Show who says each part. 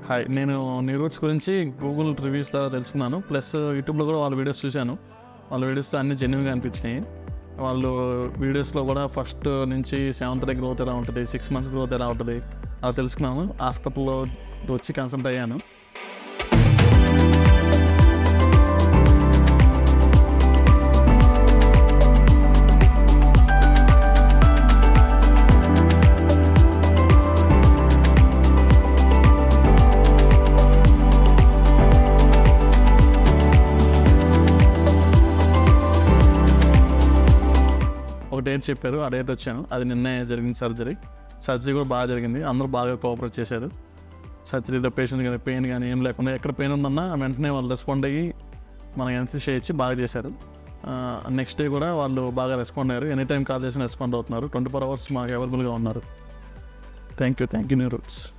Speaker 1: hi నేను న్యూరోడ్స్ గురించి Google reviews ద్వారా తెలుసుకున్నాను ప్లస్ యూట్యూబ్లో కూడా వాళ్ళ వీడియోస్ చూశాను వాళ్ళ వీడియోస్లో అన్ని జెన్యున్గా అనిపించినాయి వాళ్ళు వీడియోస్లో కూడా ఫస్ట్ నుంచి సెవెంత్ డే గ్రోత్ ఎలా ఉంటుంది సిక్స్ మంత్స్ గ్రోత్ ఎలా ఉంటుంది అలా తెలుసుకున్నాను హాస్పిటల్లో వచ్చి కన్సల్ట్ అయ్యాను ఒక డేట్ చెప్పారు ఆ డేట్ వచ్చాను అది నిన్నే జరిగింది సర్జరీ సర్జరీ కూడా బాగా జరిగింది అందరూ బాగా కోఆపరేట్ చేశారు సర్జరీలో పేషెంట్ కానీ పెయిన్ కానీ ఏం లేకుండా ఎక్కడ పెయిన్ ఉందన్నా వెంటనే వాళ్ళు రెస్పాండ్ అయ్యి మనకి ఎన్సీ ఇచ్చి బాగా చేశారు నెక్స్ట్ డే కూడా వాళ్ళు బాగా రెస్పాండ్ అయ్యారు ఎనీ టైం కాల్ చేసిన రెస్పాండ్ అవుతున్నారు ట్వంటీ ఫోర్ అవర్స్ మాకు అవైలబుల్గా ఉన్నారు thank you thank you new roots